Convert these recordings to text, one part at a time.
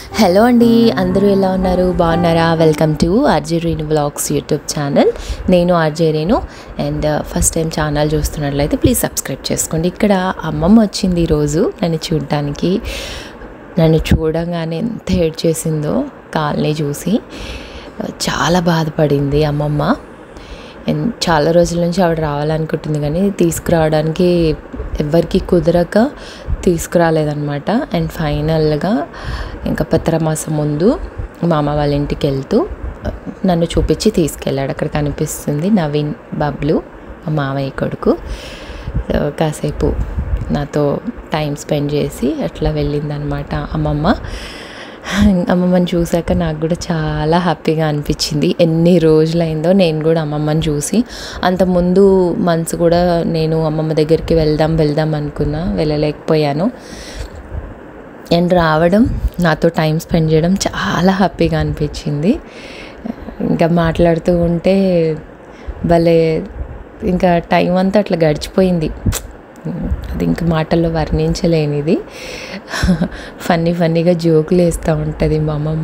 hello అండి అందరూ ఎలా ఉన్నారు బాగున్నారా welcome to RJ Renu vlogs YouTube channel నేను RJ Renu and first time channel చూస్తున్నట్లయితే ప్లీజ్ సబ్స్క్రైబ్ చేసుకోండి ఇక్కడ అమ్మమ్మ వచ్చింది ఈరోజు నన్ను చూడడానికి నన్ను చూడంగానే ఎంత ఏడ్ చేసిందో కాల్ని చూసి చాలా బాధపడింది అమ్మమ్మ అండ్ చాలా రోజుల నుంచి ఆవిడ రావాలనుకుంటుంది కానీ తీసుకురావడానికి ఎవరికి కుదరక తీసుకురాలేదన్నమాట అండ్ ఫైనల్గా ఇంకా పెత్తరమాసం ముందు మా అమ్మ వాళ్ళ ఇంటికి వెళ్తూ నన్ను చూపించి తీసుకెళ్ళాడు అక్కడ కనిపిస్తుంది నవీన్ బబ్లు మా మామయ్య కొడుకు సో కాసేపు నాతో టైం స్పెండ్ చేసి అట్లా వెళ్ళిందనమాట అమ్మమ్మ అమ్మమ్మని చూశాక నాకు కూడా చాలా హ్యాపీగా అనిపించింది ఎన్ని రోజులైందో నేను కూడా అమ్మమ్మని చూసి అంత ముందు మంత్స్ కూడా నేను అమ్మమ్మ దగ్గరికి వెళ్దాం వెళ్దాం అనుకున్నా వెళ్ళలేకపోయాను అండ్ రావడం నాతో టైం స్పెండ్ చేయడం చాలా హ్యాపీగా అనిపించింది ఇంకా మాట్లాడుతూ ఉంటే భలే ఇంకా టైం అంతా అట్లా గడిచిపోయింది అది ఇంక మాటల్లో వర్ణించలేనిది ఫన్నీ ఫన్నీగా జోకులు వేస్తూ ఉంటుంది మా అమ్మమ్మ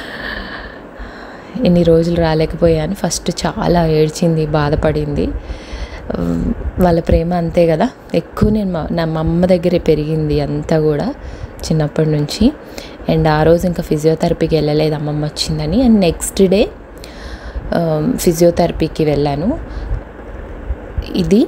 ఎన్ని రోజులు రాలేకపోయాను ఫస్ట్ చాలా ఏడ్చింది బాధపడింది వాళ్ళ ప్రేమ అంతే కదా ఎక్కువ నేను మా నా మా అమ్మ దగ్గరే పెరిగింది అంతా కూడా చిన్నప్పటి నుంచి అండ్ ఆ రోజు ఇంకా ఫిజియోథెరపీకి వెళ్ళలేదు అమ్మమ్మ వచ్చిందని అండ్ నెక్స్ట్ డే ఫిజియోథెరపీకి వెళ్ళాను ఇది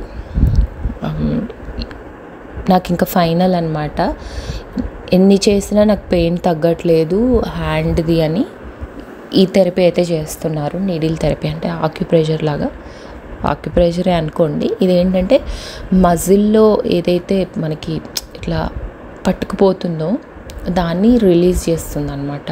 నాకు ఇంకా ఫైనల్ అనమాట ఎన్ని చేసినా నాకు పెయిన్ తగ్గట్లేదు హ్యాండ్ది అని ఈ థెరపీ అయితే చేస్తున్నారు నీడిల్ థెరపీ అంటే ఆక్యుప్రెషర్ లాగా ఆక్యుప్రెషరే అనుకోండి ఇదేంటంటే మజిల్లో ఏదైతే మనకి ఇట్లా పట్టుకుపోతుందో దాన్ని రిలీజ్ చేస్తుంది అనమాట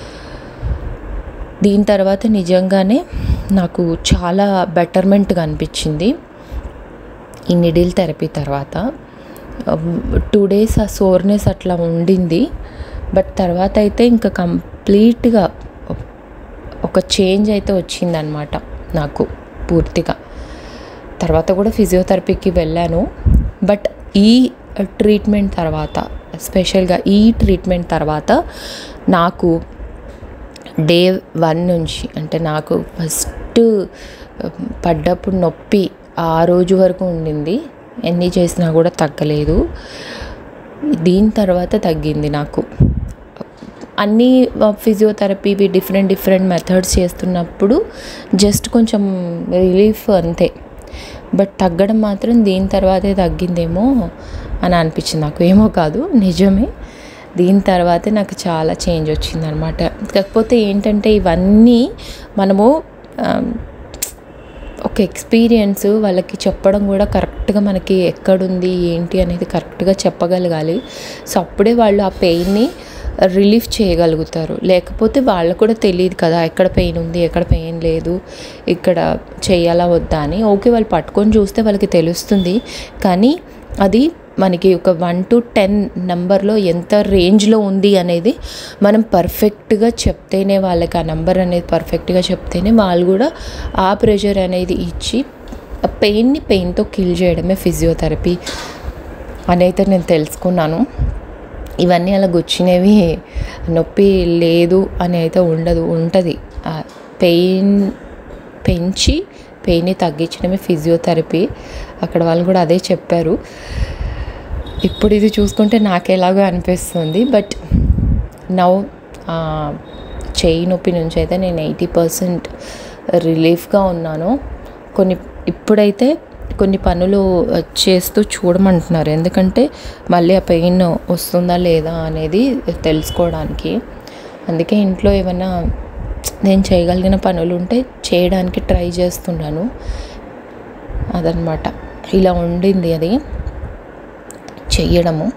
దీని తర్వాత నిజంగానే నాకు చాలా బెటర్మెంట్గా అనిపించింది ఈ నిడిల్ థెరపీ తర్వాత టూ డేస్ ఆ సోర్నెస్ అట్లా ఉండింది బట్ తర్వాత అయితే ఇంకా కంప్లీట్గా ఒక చేంజ్ అయితే వచ్చిందనమాట నాకు పూర్తిగా తర్వాత కూడా ఫిజియోథెరపీకి వెళ్ళాను బట్ ఈ ట్రీట్మెంట్ తర్వాత స్పెషల్గా ఈ ట్రీట్మెంట్ తర్వాత నాకు డే వన్ నుంచి అంటే నాకు ఫస్ట్ పడ్డప్పుడు నొప్పి ఆ రోజు వరకు ఉండింది ఎన్ని చేసినా కూడా తగ్గలేదు దీని తర్వాత తగ్గింది నాకు అన్నీ ఫిజియోథెరపీ డిఫరెంట్ డిఫరెంట్ మెథడ్స్ చేస్తున్నప్పుడు జస్ట్ కొంచెం రిలీఫ్ అంతే బట్ తగ్గడం మాత్రం దీని తర్వాతే తగ్గిందేమో అని అనిపించింది నాకు ఏమో కాదు నిజమే దీని తర్వాతే నాకు చాలా చేంజ్ వచ్చిందనమాట కాకపోతే ఏంటంటే ఇవన్నీ మనము ఒక ఎక్స్పీరియన్స్ వాళ్ళకి చెప్పడం కూడా కరెక్ట్గా మనకి ఎక్కడుంది ఏంటి అనేది కరెక్ట్గా చెప్పగలగాలి సో అప్పుడే వాళ్ళు ఆ పెయిన్ని రిలీఫ్ చేయగలుగుతారు లేకపోతే వాళ్ళకు కూడా తెలియదు కదా ఎక్కడ పెయిన్ ఉంది ఎక్కడ పెయిన్ లేదు ఇక్కడ చేయాలా వద్దా అని ఓకే వాళ్ళు పట్టుకొని చూస్తే వాళ్ళకి తెలుస్తుంది కానీ అది మనకి ఒక వన్ టు టెన్ నెంబర్లో ఎంత రేంజ్లో ఉంది అనేది మనం పర్ఫెక్ట్గా చెప్తేనే వాళ్ళకి ఆ నెంబర్ అనేది పర్ఫెక్ట్గా చెప్తేనే వాళ్ళు కూడా ఆ ప్రెషర్ అనేది ఇచ్చి ఆ పెయిన్ని పెయిన్తో కిల్ చేయడమే ఫిజియోథెరపీ అని అయితే నేను తెలుసుకున్నాను ఇవన్నీ అలా గుచ్చినవి నొప్పి లేదు అని అయితే ఉండదు ఉంటుంది పెయిన్ పెంచి పెయిన్ని తగ్గించడమే ఫిజియోథెరపీ అక్కడ వాళ్ళు కూడా అదే చెప్పారు ఇప్పుడు ఇది చూసుకుంటే నాకు ఎలాగో అనిపిస్తుంది బట్ నౌ చేయి నొప్పి నుంచి అయితే నేను ఎయిటీ పర్సెంట్ రిలీఫ్గా ఉన్నాను కొన్ని ఇప్పుడైతే కొన్ని పనులు చేస్తూ చూడమంటున్నారు ఎందుకంటే మళ్ళీ ఆ పెయిన్ వస్తుందా లేదా అనేది తెలుసుకోవడానికి అందుకే ఇంట్లో ఏమైనా నేను చేయగలిగిన పనులు ఉంటే చేయడానికి ట్రై చేస్తున్నాను అదనమాట ఇలా ఉండింది అది చెయ్యడము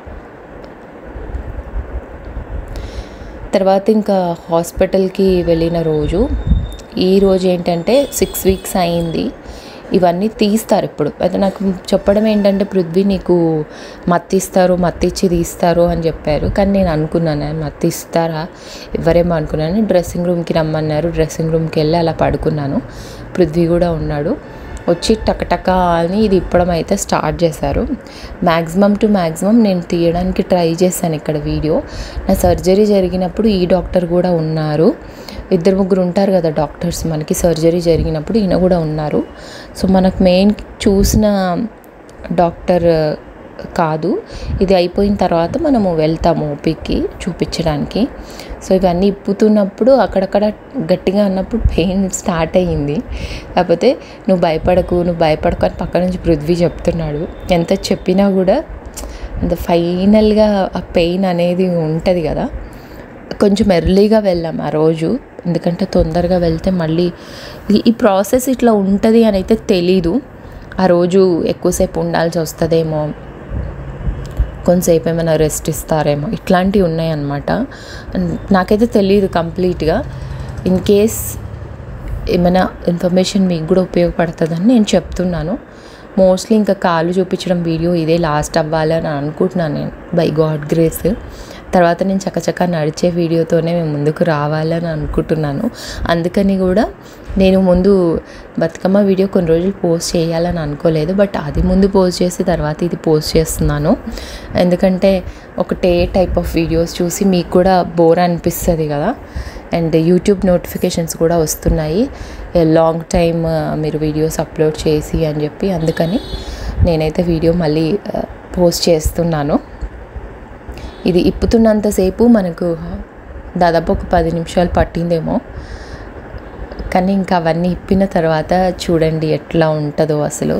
తర్వాత ఇంకా హాస్పిటల్కి వెళ్ళిన రోజు ఈ రోజు ఏంటంటే సిక్స్ వీక్స్ అయింది ఇవన్నీ తీస్తారు ఇప్పుడు అయితే నాకు చెప్పడం ఏంటంటే పృథ్వీ నీకు మత్తి ఇస్తారు మత్తి ఇచ్చి తీస్తారు అని చెప్పారు కానీ నేను అనుకున్నాను మత్తి ఇస్తారా ఎవరేమో అనుకున్నాను డ్రెస్సింగ్ రూమ్కి రమ్మన్నారు డ్రెస్సింగ్ రూమ్కి వెళ్ళి అలా పడుకున్నాను పృథ్వీ కూడా ఉన్నాడు వచ్చి టకటక అని ఇది ఇప్పడం అయితే స్టార్ట్ చేశారు మ్యాక్సిమం టు మ్యాక్సిమం నేను తీయడానికి ట్రై చేశాను ఇక్కడ వీడియో నా సర్జరీ జరిగినప్పుడు ఈ డాక్టర్ కూడా ఉన్నారు ఇద్దరు ముగ్గురు ఉంటారు కదా డాక్టర్స్ మనకి సర్జరీ జరిగినప్పుడు ఈయన కూడా ఉన్నారు సో మనకు మెయిన్ చూసిన డాక్టర్ కాదు ఇది అయిపోయిన తర్వాత మనము వెళ్తాము ఓపీకి చూపించడానికి సో ఇవన్నీ ఇప్పుతున్నప్పుడు అక్కడక్కడ గట్టిగా అన్నప్పుడు పెయిన్ స్టార్ట్ అయ్యింది కాకపోతే నువ్వు భయపడకు నువ్వు భయపడకు అని పక్క నుంచి పృథ్వీ చెప్తున్నాడు ఎంత చెప్పినా కూడా అంత ఫైనల్గా ఆ పెయిన్ అనేది ఉంటుంది కదా కొంచెం ఎర్లీగా వెళ్ళాం ఆ రోజు ఎందుకంటే తొందరగా వెళ్తే మళ్ళీ ఈ- ఈ ప్రాసెస్ ఇట్లా ఉంటుంది అని అయితే తెలీదు ఆ రోజు ఎక్కువసేపు ఉండాల్సి వస్తుందేమో కొంతసేపు ఏమైనా రెస్ట్ ఇస్తారేమో ఇట్లాంటివి ఉన్నాయన్నమాట అండ్ నాకైతే తెలియదు కంప్లీట్గా ఇన్ కేస్ ఏమైనా ఇన్ఫర్మేషన్ మీకు కూడా ఉపయోగపడుతుందని నేను చెప్తున్నాను మోస్ట్లీ ఇంకా కాలు చూపించడం వీడియో ఇదే లాస్ట్ అవ్వాలని అనుకుంటున్నాను నేను బై గాడ్ గ్రేస్ తర్వాత నేను చకచక నడిచే వీడియోతోనే మేము ముందుకు రావాలని అనుకుంటున్నాను అందుకని కూడా నేను ముందు బతుకమ్మ వీడియో కొన్ని రోజులు పోస్ట్ చేయాలని అనుకోలేదు బట్ అది ముందు పోస్ట్ చేసి తర్వాత ఇది పోస్ట్ చేస్తున్నాను ఎందుకంటే ఒకటే టైప్ ఆఫ్ వీడియోస్ చూసి మీకు కూడా బోర్ అనిపిస్తుంది కదా అండ్ యూట్యూబ్ నోటిఫికేషన్స్ కూడా వస్తున్నాయి లాంగ్ టైమ్ మీరు వీడియోస్ అప్లోడ్ చేసి అని చెప్పి అందుకని నేనైతే వీడియో మళ్ళీ పోస్ట్ చేస్తున్నాను ఇది ఇప్పుతున్నంతసేపు మనకు దాదాపు ఒక పది నిమిషాలు పట్టిందేమో కానీ ఇంకా అవన్నీ ఇప్పిన తర్వాత చూడండి ఎట్లా ఉంటుందో అసలు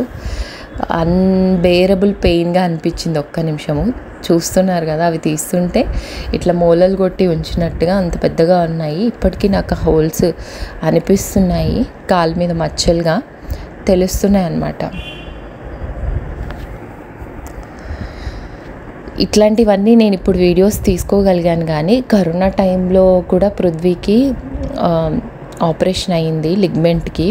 అన్బేరబుల్ పెయిన్గా అనిపించింది ఒక్క నిమిషము చూస్తున్నారు కదా అవి తీస్తుంటే ఇట్లా మూలలు కొట్టి ఉంచినట్టుగా అంత పెద్దగా ఉన్నాయి ఇప్పటికీ నాకు హోల్స్ అనిపిస్తున్నాయి కాలు మీద మచ్చలుగా తెలుస్తున్నాయి అన్నమాట ఇట్లాంటివన్నీ నేను ఇప్పుడు వీడియోస్ తీసుకోగలిగాను కానీ కరోనా టైంలో కూడా పృథ్వీకి ఆ, ఆపరేషన్ అయ్యింది లిగ్మెంట్కి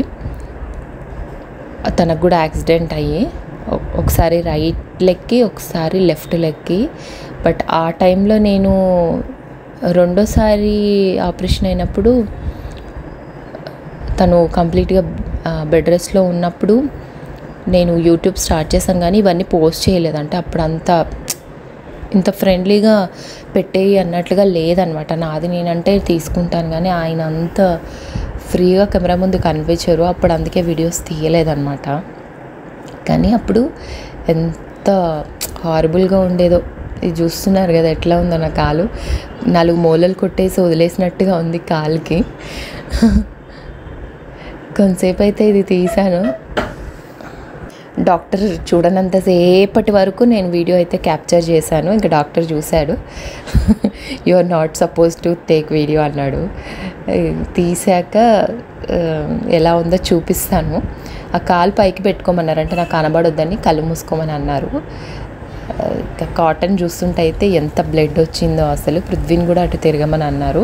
తనకు కూడా యాక్సిడెంట్ అయ్యి ఒ- ఒకసారి రైట్ లెగ్కి ఒకసారి లెఫ్ట్ లెగ్కి బట్ ఆ టైంలో నేను రెండోసారి ఆపరేషన్ అయినప్పుడు తను కంప్లీట్గా బెడ్ రెస్ట్లో ఉన్నప్పుడు నేను యూట్యూబ్ స్టార్ట్ చేశాను కానీ ఇవన్నీ పోస్ట్ చేయలేదు అంటే అప్పుడు అంతా ఇంత ఫ్రెండ్లీగా పెట్టేయి అన్నట్లుగా లేదనమాట నాది నేనంటే తీసుకుంటాను కానీ ఆయన అంత ఫ్రీగా కెమెరా ముందు కనిపించారు అప్పుడు అందుకే వీడియోస్ తీయలేదన్నమాట కానీ అప్పుడు ఎంత హారబుల్గా ఉండేదో ఇది చూస్తున్నారు కదా ఎట్లా ఉందో నా కాలు నాలుగు మూలలు కొట్టేసి వదిలేసినట్టుగా ఉంది కాలుకి కొంతసేపు అయితే ఇది తీసాను డాక్టర్ చూడనంతసేపటి వరకు నేను వీడియో అయితే క్యాప్చర్ చేశాను ఇంకా డాక్టర్ చూశాడు you are not suppose to take video అన్నాడు తీసాక ఆ, ఎలా ఉందో చూపిస్తాను ఆ కాలు పైకి పెట్టుకోమన్నారు అంటే నాకు కనబడొద్దని కళ్ళు మూసుకోమని అన్నారు ఆ, ఇంకా కాటన్ చూస్తుంటే అయితే ఎంత బ్లడ్ వచ్చిందో అసలు పృథ్వీని కూడా అటు తిరగమని అన్నారు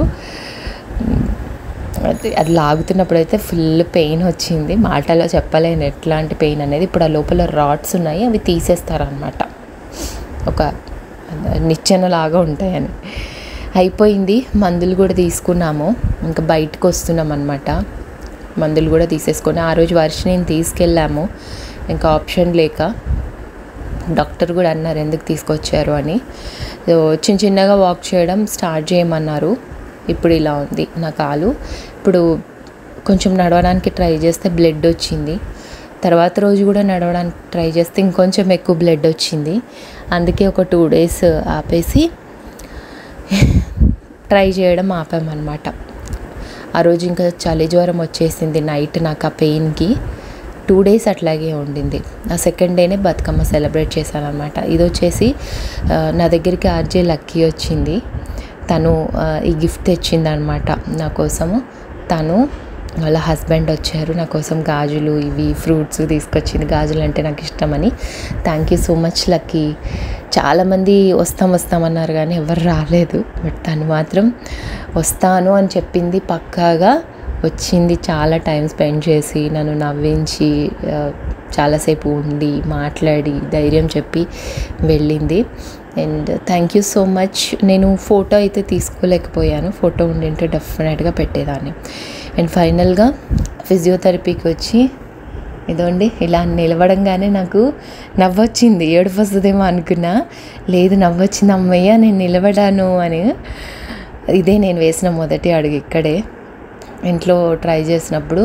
అది అది లాగుతున్నప్పుడు అయితే ఫుల్ పెయిన్ వచ్చింది మాటలో చెప్పలేను ఎట్లాంటి పెయిన్ అనేది ఇప్పుడు ఆ లోపల రాడ్స్ ఉన్నాయి అవి తీసేస్తారనమాట ఒక నిచ్చెన లాగా ఉంటాయని అయిపోయింది మందులు కూడా తీసుకున్నాము ఇంకా బయటకు వస్తున్నాం అనమాట మందులు కూడా తీసేసుకొని ఆ రోజు వర్షిని తీసుకెళ్ళాము ఇంకా ఆప్షన్ లేక డాక్టర్ కూడా అన్నారు ఎందుకు తీసుకొచ్చారు అని సో చిన్న చిన్నగా వాక్ చేయడం స్టార్ట్ చేయమన్నారు ఇప్పుడు ఇలా ఉంది నా కాలు ఇప్పుడు కొంచెం నడవడానికి ట్రై చేస్తే బ్లడ్ వచ్చింది తర్వాత రోజు కూడా నడవడానికి ట్రై చేస్తే ఇంకొంచెం ఎక్కువ బ్లడ్ వచ్చింది అందుకే ఒక టూ డేస్ ఆపేసి ట్రై చేయడం ఆపామన్నమాట ఆ రోజు ఇంకా చలి జ్వరం వచ్చేసింది నైట్ నాకు ఆ పెయిన్కి టూ డేస్ అట్లాగే ఉండింది ఆ సెకండ్ డేనే బతుకమ్మ సెలబ్రేట్ చేశాను అనమాట ఇది వచ్చేసి ఆ, నా దగ్గరికి ఆర్జే లక్కీ వచ్చింది తను ఆ, ఈ గిఫ్ట్ తెచ్చింది అనమాట నా కోసము తను వాళ్ళ హస్బెండ్ వచ్చారు నా కోసం గాజులు ఇవి ఫ్రూట్స్ తీసుకొచ్చింది గాజులు అంటే నాకు ఇష్టమని thank you so much lucky చాలామంది వస్తాం వస్తామన్నారు కానీ ఎవరు రాలేదు బట్ తను మాత్రం వస్తాను అని చెప్పింది పక్కాగా వచ్చింది చాలా టైం స్పెండ్ చేసి నన్ను నవ్వించి ఆ, చాలాసేపు ఉండి మాట్లాడి ధైర్యం చెప్పి వెళ్ళింది and thank you so much నేను ఫోటో అయితే తీసుకోలేకపోయాను ఫోటో ఉండింటే డెఫినెట్గా పెట్టేదాన్ని అండ్ ఫైనల్గా ఫిజియోథెరపీకి వచ్చి ఇదోండి ఇలా నిలబడంగానే నాకు నవ్వొచ్చింది ఏడుపు వస్తుందేమో అనుకున్నా లేదు నవ్వొచ్చింది అమ్మయ్య నేను నిలబడాను అని ఇదే నేను వేసిన మొదటి అడుగు ఇక్కడే ఇంట్లో ట్రై చేసినప్పుడు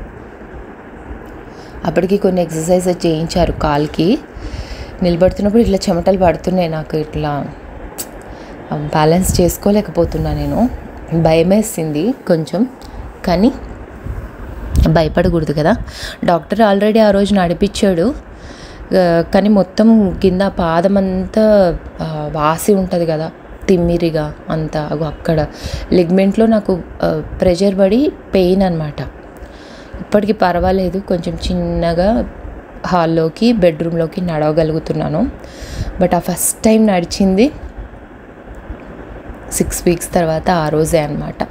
అప్పటికి కొన్ని ఎక్సర్సైజెస్ చేయించారు కాల్కి నిలబడుతున్నప్పుడు ఇట్లా చెమటలు పడుతున్నాయి నాకు ఇట్లా బ్యాలెన్స్ చేసుకోలేకపోతున్నా నేను భయం వేసింది కొంచెం కానీ భయపడకూడదు కదా డాక్టర్ ఆల్రెడీ ఆ రోజు నడిపించాడు ఆ, కానీ మొత్తం కింద పాదం అంతా ఆ, వాసి ఉంటుంది కదా తిమ్మిరిగా అంతా అగో అక్కడ లిగ్మెంట్లో నాకు ప్రెషర్ పడి పెయిన్ అనమాట ఇప్పటికి పర్వాలేదు కొంచెం చిన్నగా హాల్లోకి బెడ్రూమ్లోకి నడవగలుగుతున్నాను బట్ ఆ ఫస్ట్ టైం నడిచింది సిక్స్ వీక్స్ తర్వాత ఆ రోజే అనమాట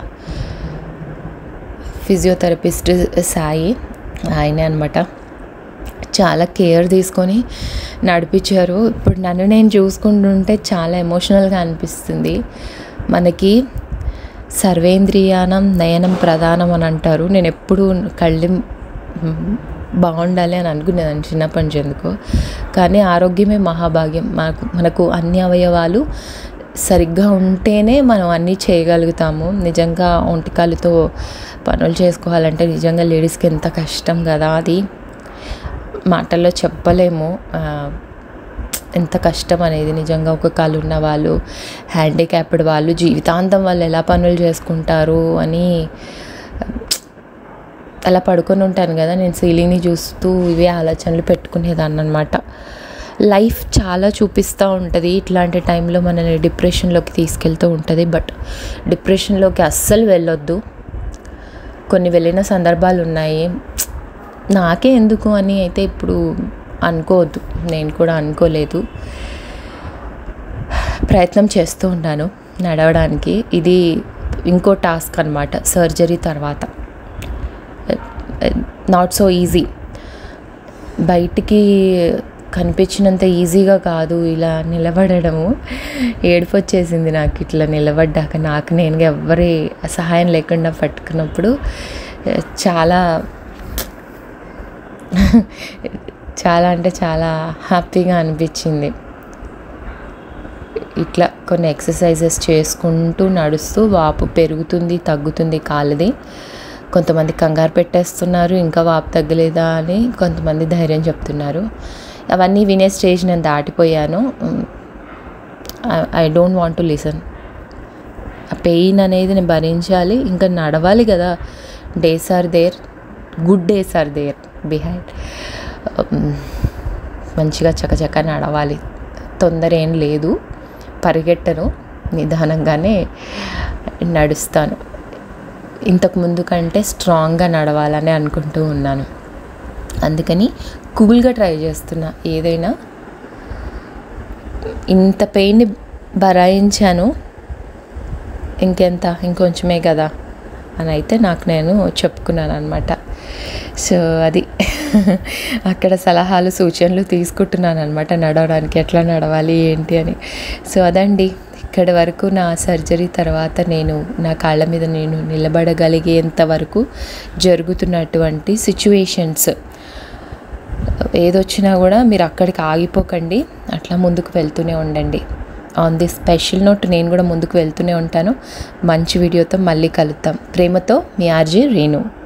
ఫిజియోథెరపిస్ట్ సాయి ఆయనే అనమాట చాలా కేర్ తీసుకొని నడిపించారు ఇప్పుడు నన్ను నేను చూసుకుంటుంటే చాలా ఎమోషనల్గా అనిపిస్తుంది మనకి సర్వేంద్రియానం నయనం ప్రధానం అని అంటారు నేను ఎప్పుడు కళ్ళు మ్, బాగుండాలి అని అనుకునేదాన్ని చిన్నప్పటి నుంచి ఎందుకో కానీ ఆరోగ్యమే మహాభాగ్యం మనకు మనకు అన్ని అవయవాలు సరిగ్గా ఉంటేనే మనం అన్నీ చేయగలుగుతాము నిజంగా ఒంటికాలుతో పనులు చేసుకోవాలంటే నిజంగా లేడీస్కి ఎంత కష్టం కదా అది మాటల్లో చెప్పలేము ఆ, ఎంత కష్టం అనేది నిజంగా ఒక కాలు ఉన్న వాళ్ళు హ్యాండిక్యాప్డ్ వాళ్ళు జీవితాంతం వాళ్ళు ఎలా పనులు చేసుకుంటారు అని అలా పడుకొని ఉంటాను కదా నేను సీలింగ్ని చూస్తూ ఇవే ఆలోచనలు పెట్టుకునేదాన్ని అనమాట లైఫ్ చాలా చూపిస్తూ ఉంటుంది ఇట్లాంటి టైంలో మనల్ని డిప్రెషన్లోకి తీసుకెళ్తూ ఉంటుంది బట్ డిప్రెషన్లోకి అస్సలు వెళ్ళొద్దు కొన్ని వెళ్ళిన సందర్భాలు ఉన్నాయి నాకే ఎందుకు అని అయితే ఇప్పుడు అనుకోవద్దు నేను కూడా అనుకోలేదు ప్రయత్నం చేస్తూ ఉన్నాను నడవడానికి ఇది ఇంకో టాస్క్ అనమాట సర్జరీ తర్వాత నాట్ సో ఈజీ బయటికి కనిపించినంత ఈజీగా కాదు ఇలా నిలబడము ఏడుపు వచ్చేసింది నాకు ఇట్లా నిలబడ్డాక నాకు నేను ఎవ్వరి సహాయం లేకుండా పట్టుకున్నప్పుడు చాలా చాలా అంటే చాలా హ్యాపీగా అనిపించింది ఇట్లా కొన్ని ఎక్సర్సైజెస్ చేసుకుంటూ నడుస్తూ వాపు పెరుగుతుంది తగ్గుతుంది కాళ్ళది కొంతమంది కంగారు పెట్టేస్తున్నారు ఇంకా వాపు తగ్గలేదా అని కొంతమంది ధైర్యం చెప్తున్నారు అవన్నీ వినే స్టేజ్ నేను దాటిపోయాను I don't want to listen ఆ పెయిన్ అనేది నేను భరించాలి ఇంకా నడవాలి కదా days are there good days are there behind మంచిగా చకచక నడవాలి తొందర ఏం లేదు పరిగెట్టను నిదానంగానే నడుస్తాను ఇంతకు ముందు కంటే స్ట్రాంగ్గా నడవాలని అనుకుంటూ ఉన్నాను అందుకని కూల్గా ట్రై చేస్తున్నా ఏదైనా ఇంత పెయిన్ని భరాయించాను ఇంకెంత ఇంకొంచమే కదా అని అయితే నాకు నేను చెప్పుకున్నాను అనమాట సో అది అక్కడ సలహాలు సూచనలు తీసుకుంటున్నాను అనమాట నడవడానికి ఎట్లా నడవాలి ఏంటి అని సో అదండి ఇక్కడి వరకు నా సర్జరీ తర్వాత నేను నా కాళ్ళ మీద నేను నిలబడగలిగేంత వరకు జరుగుతున్నటువంటి సిచ్యువేషన్స్ ఏదొచ్చినా కూడా మీరు అక్కడికి ఆగిపోకండి అట్లా ముందుకు వెళ్తూనే ఉండండి ఆన్ ది స్పెషల్ నోట్ నేను కూడా ముందుకు వెళ్తూనే ఉంటాను మంచి వీడియోతో మళ్ళీ కలుద్దాం ప్రేమతో మీ ఆర్జే రేణు